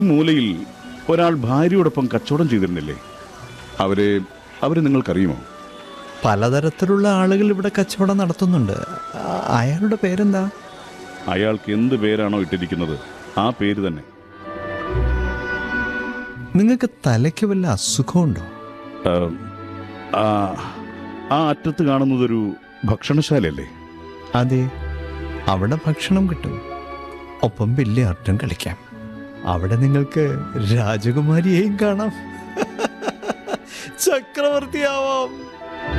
മൂലയിൽ ഒരാൾ ഭാര്യയോടൊപ്പം കച്ചവടം ചെയ്തിരുന്നില്ലേ അവരെ അവരെ നിങ്ങൾക്കറിയുമോ പലതരത്തിലുള്ള ആളുകൾ ഇവിടെ കച്ചവടം നടത്തുന്നുണ്ട് ആ- അയാളുടെ പേരെന്താ അയാൾക്ക് എന്ത് പേരാണോ ഇട്ടിരിക്കുന്നത് ആ പേര് തന്നെ നിങ്ങൾക്ക് തലയ്ക്ക് വല്ല അസുഖമുണ്ടോ ആ, ആ ആ അറ്റത്ത് കാണുന്നതൊരു ഭക്ഷണശാലയല്ലേ അതെ അവിടെ ഭക്ഷണം കിട്ടും ഒപ്പം ബില്ലിയാർട്ടും കളിക്കാം അവിടെ നിങ്ങൾക്ക് രാജകുമാരിയെയും കാണാം ചക്രവർത്തിയാവാം